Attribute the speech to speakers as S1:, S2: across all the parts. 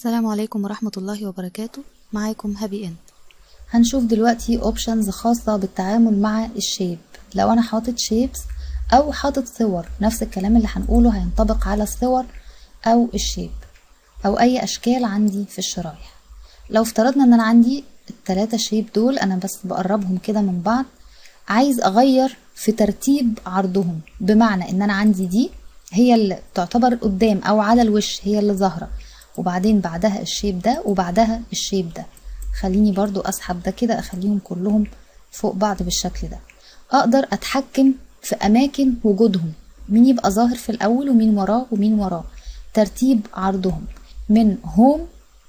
S1: السلام عليكم ورحمة الله وبركاته معاكم هابي ان
S2: هنشوف دلوقتي اوبشنز خاصة بالتعامل مع الشيب لو انا حاطط شيبس او حاطط صور نفس الكلام اللي هنقوله هينطبق على الصور او الشيب او اي اشكال عندي في الشرايح لو افترضنا ان انا عندي التلاتة شيب دول انا بس بقربهم كده من بعض عايز اغير في ترتيب عرضهم بمعنى ان انا عندي دي هي اللي تعتبر قدام او على الوش هي اللي ظاهرة وبعدين بعدها الشيب ده وبعدها الشيب ده خليني برضو اسحب ده كده اخليهم كلهم فوق بعض بالشكل ده اقدر اتحكم في اماكن وجودهم مين يبقى ظاهر في الاول ومين وراه ومين وراه ترتيب عرضهم من هوم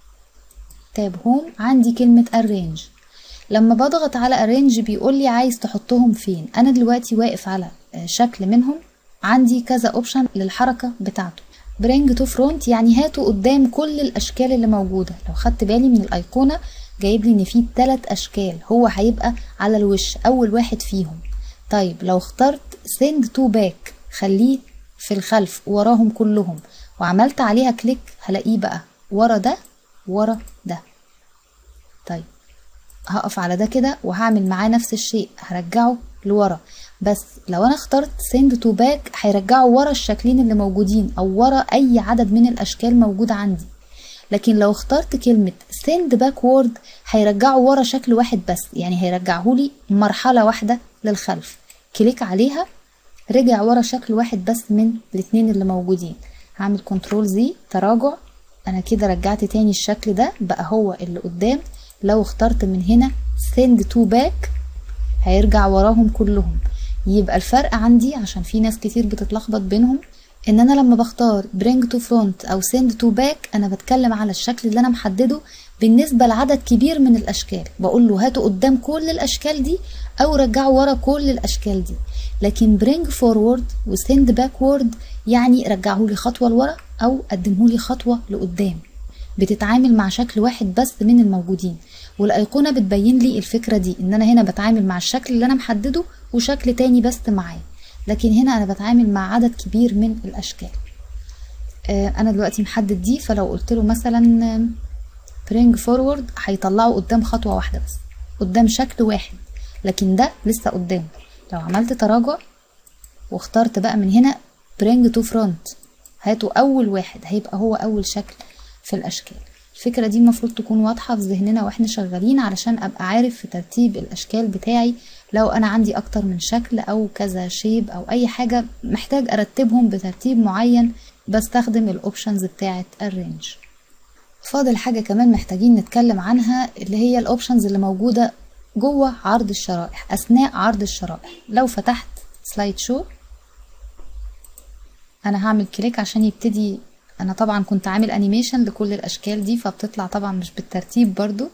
S2: تاب هوم عندي كلمة arrange لما بضغط على arrange بيقول لي عايز تحطهم فين انا دلوقتي واقف على شكل منهم عندي كذا اوبشن للحركة بتاعته برينج تو فرونت يعني هاتوا قدام كل الاشكال اللي موجودة لو خدت بالي من الايقونة جايب لي ان في ثلاث اشكال هو هيبقى على الوش اول واحد فيهم طيب لو اخترت send to back خليه في الخلف وراهم كلهم وعملت عليها كليك هلاقيه بقى ورا ده ورا ده طيب هقف على ده كده وهعمل معاه نفس الشيء هرجعه لورا بس لو انا اخترت send to back هيرجعه ورا الشكلين اللي موجودين او ورا اي عدد من الاشكال موجودة عندي لكن لو اخترت كلمة send backward هيرجعه ورا شكل واحد بس يعني هيرجعه لي مرحلة واحدة للخلف كليك عليها رجع ورا شكل واحد بس من الاتنين اللي موجودين هعمل كنترول زي تراجع انا كده رجعت تاني الشكل ده بقى هو اللي قدام لو اخترت من هنا send to back هيرجع وراهم كلهم يبقى الفرق عندي عشان في ناس كتير بتتلخبط بينهم ان انا لما بختار bring to front او send to back انا بتكلم على الشكل اللي انا محدده بالنسبة لعدد كبير من الاشكال بقول له هاتوا قدام كل الاشكال دي او رجعوا ورا كل الاشكال دي لكن bring forward و send backward يعني رجعه لي خطوة لورا او قدمه لي خطوة لقدام بتتعامل مع شكل واحد بس من الموجودين والايقونة بتبين لي الفكرة دي ان انا هنا بتعامل مع الشكل اللي انا محدده وشكل تاني بس معاه لكن هنا انا بتعامل مع عدد كبير من الاشكال آه انا دلوقتي محدد دي فلو قلت له مثلا برينج فورورد هيطلعه قدام خطوه واحده بس قدام شكل واحد لكن ده لسه قدام لو عملت تراجع واخترت بقى من هنا برينج تو فرونت هاتوا اول واحد هيبقى هو اول شكل في الاشكال الفكره دي المفروض تكون واضحه في ذهننا واحنا شغالين علشان ابقى عارف في ترتيب الاشكال بتاعي لو انا عندي اكتر من شكل او كذا شيب او اي حاجة محتاج ارتبهم بترتيب معين بستخدم الاوبشنز بتاعة الرينج فاضل حاجة كمان محتاجين نتكلم عنها اللي هي الاوبشنز اللي موجودة جوه عرض الشرائح اثناء عرض الشرائح لو فتحت سلايد شو انا هعمل كليك عشان يبتدي انا طبعا كنت عامل انيميشن لكل الاشكال دي فبتطلع طبعا مش بالترتيب برضو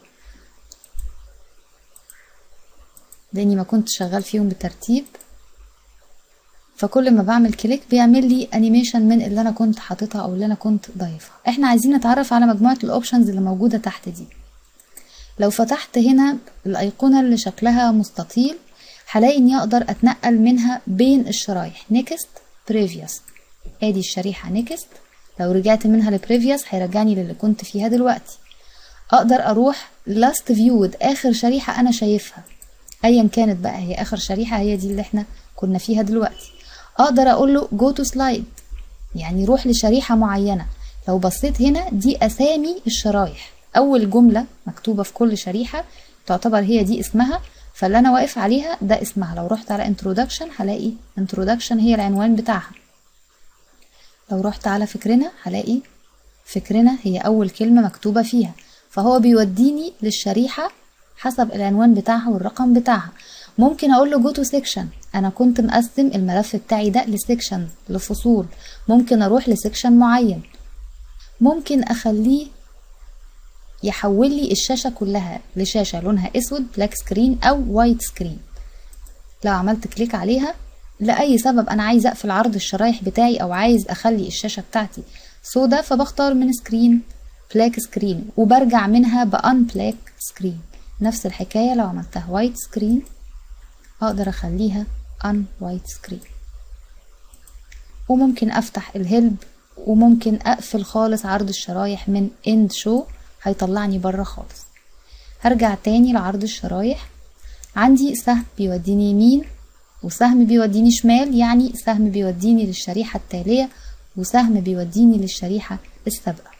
S2: لاني ما كنت شغال فيهم بترتيب فكل ما بعمل كليك بيعمل لي انيميشن من اللي انا كنت حاططها او اللي انا كنت ضايفها احنا عايزين نتعرف على مجموعه الاوبشنز اللي موجوده تحت دي لو فتحت هنا الايقونه اللي شكلها مستطيل هلاقي اني اقدر اتنقل منها بين الشرايح نيكست بريفيوس ادي الشريحه نيكست لو رجعت منها لبريفيوس هيرجعني للي كنت فيها دلوقتي اقدر اروح لاست فيود اخر شريحه انا شايفها ايا كانت بقى هي اخر شريحه هي دي اللي احنا كنا فيها دلوقتي اقدر اقول له جو تو سلايد يعني روح لشريحه معينه لو بصيت هنا دي اسامي الشرايح اول جمله مكتوبه في كل شريحه تعتبر هي دي اسمها فاللي انا واقف عليها ده اسمها لو رحت على انترودكشن هلاقي انترودكشن هي العنوان بتاعها لو رحت على فكرنا هلاقي فكرنا هي اول كلمه مكتوبه فيها فهو بيوديني للشريحه حسب العنوان بتاعها والرقم بتاعها ممكن اقول له جو تو سيكشن انا كنت مقسم الملف بتاعي ده لسيكشن لفصول ممكن اروح لسيكشن معين ممكن اخليه يحول لي الشاشه كلها لشاشه لونها اسود بلاك سكرين او وايت سكرين لو عملت كليك عليها لاي سبب انا عايز اقفل عرض الشرايح بتاعي او عايز اخلي الشاشه بتاعتي سودا فبختار من سكرين بلاك سكرين وبرجع منها بان بلاك سكرين نفس الحكاية لو عملتها وايت سكرين اقدر اخليها ان وايت سكرين وممكن افتح الهيلب وممكن اقفل خالص عرض الشرايح من end show هيطلعني بره خالص هرجع تاني لعرض الشرايح عندي سهم بيوديني يمين وسهم بيوديني شمال يعني سهم بيوديني للشريحة التالية وسهم بيوديني للشريحة السابقة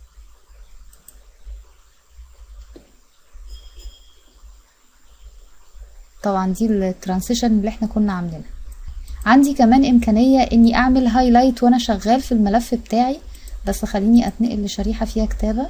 S2: طبعا دي الترانسيشن اللي احنا كنا عاملينها عندي كمان امكانية اني اعمل هايلايت وانا شغال في الملف بتاعي بس خليني اتنقل لشريحة فيها كتابة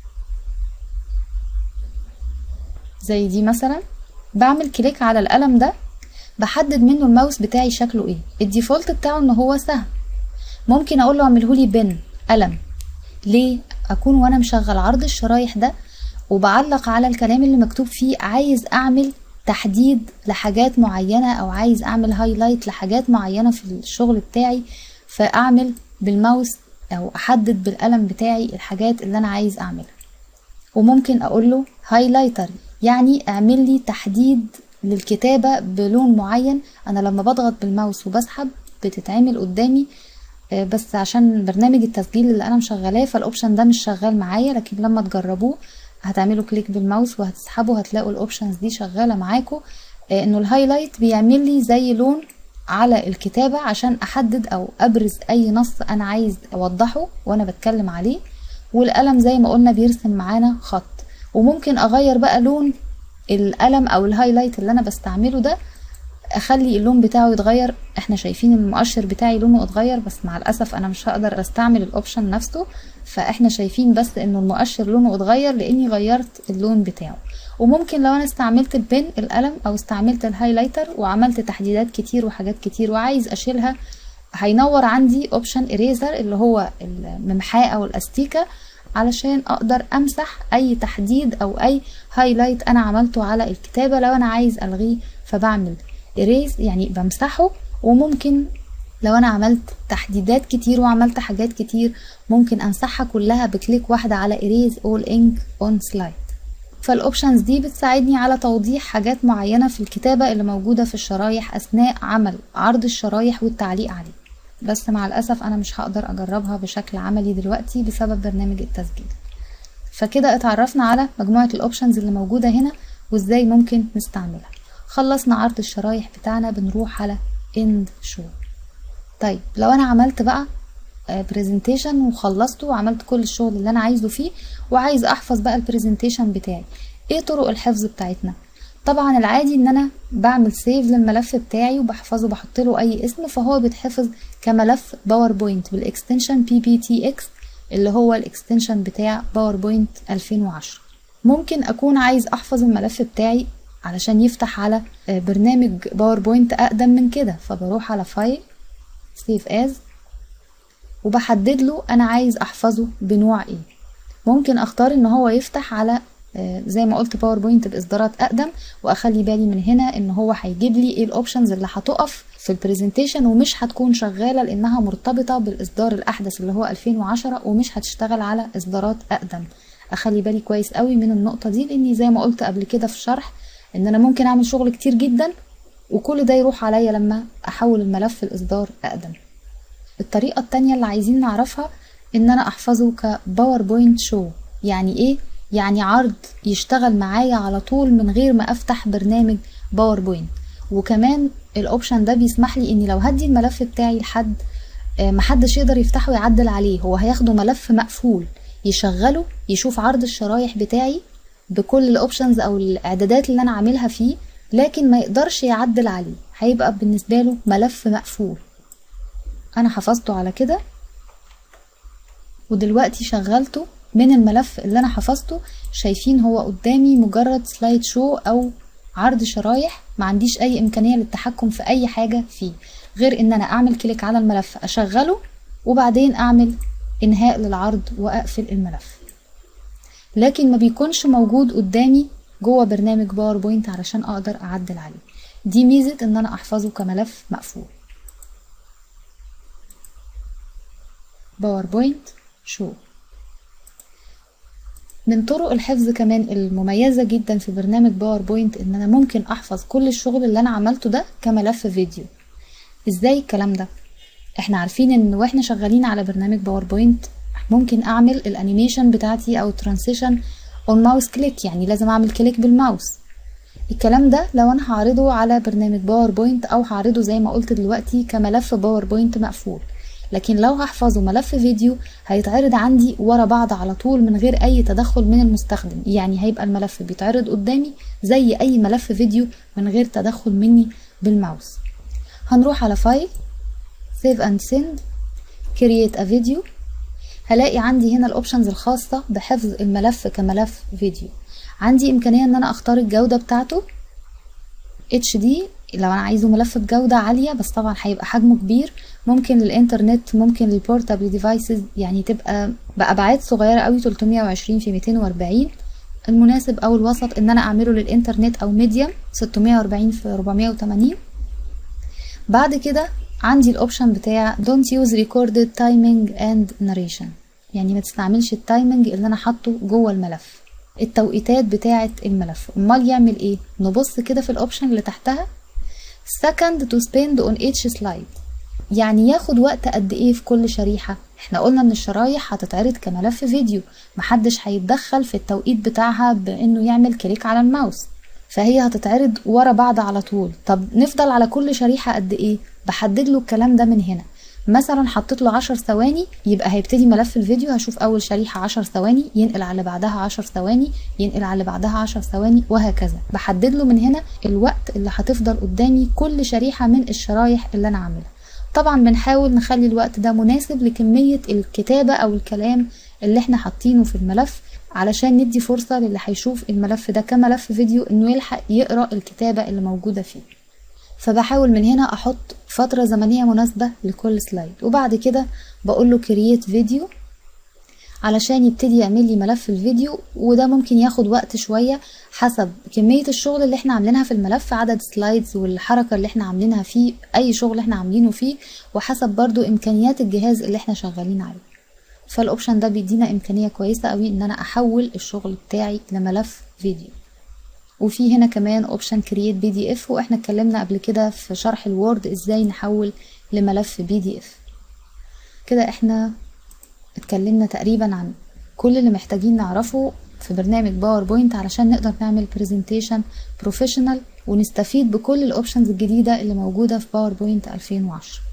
S2: زي دي مثلا بعمل كليك على القلم ده بحدد منه الماوس بتاعي شكله ايه الديفولت بتاعه ان هو سهم ممكن اقول له اعمله لي بن قلم ليه اكون وانا مشغل عرض الشرايح ده وبعلق على الكلام اللي مكتوب فيه عايز اعمل تحديد لحاجات معينة او عايز اعمل هايلايت لحاجات معينة في الشغل بتاعي فاعمل بالماوس او احدد بالقلم بتاعي الحاجات اللي انا عايز اعملها وممكن اقول له هايلايتر يعني اعمل لي تحديد للكتابة بلون معين انا لما بضغط بالماوس وبسحب بتتعمل قدامي بس عشان برنامج التسجيل اللي انا مشغلاه فالاوبشن ده مش شغال معايا لكن لما تجربوه هتعملوا كليك بالماوس وهتسحبوا هتلاقوا الاوبشنز دي شغاله معاكم انه الهايلايت بيعمل لي زي لون على الكتابه عشان احدد او ابرز اي نص انا عايز اوضحه وانا بتكلم عليه والقلم زي ما قلنا بيرسم معانا خط وممكن اغير بقى لون القلم او الهايلايت اللي انا بستعمله ده اخلي اللون بتاعه يتغير احنا شايفين المؤشر بتاعي لونه اتغير بس مع الاسف انا مش هقدر استعمل الاوبشن نفسه فاحنا شايفين بس انه المؤشر لونه اتغير لاني غيرت اللون بتاعه وممكن لو انا استعملت البن القلم او استعملت الهايلايتر وعملت تحديدات كتير وحاجات كتير وعايز اشيلها هينور عندي اوبشن اريزر اللي هو الممحاه او الاستيكه علشان اقدر امسح اي تحديد او اي هايلايت انا عملته على الكتابه لو انا عايز الغيه فبعمل erase يعني بمسحه وممكن لو انا عملت تحديدات كتير وعملت حاجات كتير ممكن امسحها كلها بكليك واحدة على erase all ink on slide فالاوبشنز دي بتساعدني على توضيح حاجات معينة في الكتابة اللي موجودة في الشرايح اثناء عمل عرض الشرايح والتعليق عليه بس مع الاسف انا مش هقدر اجربها بشكل عملي دلوقتي بسبب برنامج التسجيل فكده اتعرفنا على مجموعة الاوبشنز اللي موجودة هنا وازاي ممكن نستعملها خلصنا عرض الشرايح بتاعنا بنروح على end show طيب لو انا عملت بقى برزنتيشن وخلصته وعملت كل الشغل اللي انا عايزه فيه وعايز احفظ بقى البرزنتيشن بتاعي ايه طرق الحفظ بتاعتنا طبعا العادي ان انا بعمل سيف للملف بتاعي وبحفظه بحط له اي اسم فهو بيتحفظ كملف باوربوينت بالاكستنشن بي بي تي اكس اللي هو الاكستنشن بتاع باوربوينت 2010 ممكن اكون عايز احفظ الملف بتاعي علشان يفتح على برنامج باوربوينت اقدم من كده فبروح على فايل سيف از وبحدد له انا عايز احفظه بنوع ايه ممكن اختار ان هو يفتح على زي ما قلت باوربوينت باصدارات اقدم واخلي بالي من هنا ان هو هيجيب لي ايه الاوبشنز اللي هتقف في البرزنتيشن ومش هتكون شغاله لانها مرتبطه بالاصدار الاحدث اللي هو 2010 ومش هتشتغل على اصدارات اقدم اخلي بالي كويس قوي من النقطه دي لاني زي ما قلت قبل كده في الشرح ان انا ممكن اعمل شغل كتير جدا وكل ده يروح عليا لما احول الملف لاصدار اقدم الطريقة التانية اللي عايزين نعرفها ان انا احفظه كباوربوينت شو يعني ايه يعني عرض يشتغل معايا على طول من غير ما افتح برنامج باوربوينت وكمان الاوبشن ده بيسمح لي اني لو هدي الملف بتاعي لحد محدش يقدر يفتحه ويعدل عليه هو هياخده ملف مقفول يشغله يشوف عرض الشرايح بتاعي بكل الاوبشنز او الاعدادات اللي انا عاملها فيه لكن ما يقدرش يعدل عليه هيبقى بالنسبه له ملف مقفول انا حفظته على كده ودلوقتي شغلته من الملف اللي انا حفظته شايفين هو قدامي مجرد سلايد شو او عرض شرايح ما عنديش اي امكانيه للتحكم في اي حاجه فيه غير ان انا اعمل كليك على الملف اشغله وبعدين اعمل انهاء للعرض واقفل الملف لكن ما بيكونش موجود قدامي جوه برنامج باوربوينت علشان اقدر اعدل عليه دي ميزه ان انا احفظه كملف مقفول باوربوينت شو من طرق الحفظ كمان المميزة جدا في برنامج باوربوينت ان انا ممكن احفظ كل الشغل اللي انا عملته ده كملف فيديو ازاي الكلام ده احنا عارفين ان واحنا شغالين على برنامج باوربوينت ممكن اعمل الانيميشن بتاعتي او ترانسيشن اون ماوس كليك يعني لازم اعمل كليك بالماوس الكلام ده لو انا هعرضه على برنامج باوربوينت او هعرضه زي ما قلت دلوقتي كملف باوربوينت مقفول لكن لو هحفظه ملف فيديو هيتعرض عندي ورا بعض على طول من غير اي تدخل من المستخدم يعني هيبقى الملف بيتعرض قدامي زي اي ملف فيديو من غير تدخل مني بالماوس هنروح على فايل save and send create a video هلاقي عندي هنا الاوبشنز الخاصة بحفظ الملف كملف فيديو عندي امكانية ان انا اختار الجودة بتاعته HD لو انا عايزه ملف بجودة عالية بس طبعا هيبقى حجمه كبير ممكن للانترنت ممكن للبورتابل ديفايسز يعني تبقى بأبعاد صغيرة قوي 320 في 240 المناسب او الوسط ان انا اعمله للانترنت او ميديم 640 في 480 بعد كده عندي الاوبشن بتاع don't use recorded timing and narration يعني ما تستعملش التايمنج اللي انا حاطه جوه الملف التوقيتات بتاعه الملف امال يعمل ايه نبص كده في الاوبشن اللي تحتها second to spend on each slide يعني ياخد وقت قد ايه في كل شريحة احنا قلنا ان الشرايح هتتعرض كملف فيديو محدش هيتدخل في التوقيت بتاعها بانه يعمل كليك على الماوس فهي هتتعرض ورا بعض على طول طب نفضل على كل شريحة قد ايه بحدد له الكلام ده من هنا مثلا حطيت له عشر ثواني يبقى هيبتدي ملف الفيديو هشوف اول شريحة عشر ثواني ينقل على بعدها عشر ثواني ينقل على بعدها عشر ثواني وهكذا بحدد له من هنا الوقت اللي هتفضل قدامي كل شريحة من الشرايح اللي انا عاملها طبعا بنحاول نخلي الوقت ده مناسب لكمية الكتابة او الكلام اللي احنا حاطينه في الملف علشان ندي فرصة للي هيشوف الملف ده كملف فيديو انه يلحق يقرأ الكتابة اللي موجودة فيه فبحاول من هنا احط فترة زمنية مناسبة لكل سلايد وبعد كده بقول له كرييت فيديو علشان يبتدي يعمل لي ملف الفيديو وده ممكن ياخد وقت شوية حسب كمية الشغل اللي احنا عاملينها في الملف عدد سلايدز والحركة اللي احنا عاملينها فيه اي شغل احنا عاملينه فيه وحسب برضو امكانيات الجهاز اللي احنا شغالين عليه فالاوبشن ده بيدينا امكانية كويسة قوي ان انا احول الشغل بتاعي لملف فيديو وفي هنا كمان اوبشن كرييت بي دي اف واحنا اتكلمنا قبل كده في شرح الوورد ازاي نحول لملف بي دي اف كده احنا اتكلمنا تقريبا عن كل اللي محتاجين نعرفه في برنامج باوربوينت علشان نقدر نعمل برزنتيشن بروفيشنال ونستفيد بكل الاوبشنز الجديدة اللي موجودة في باوربوينت 2010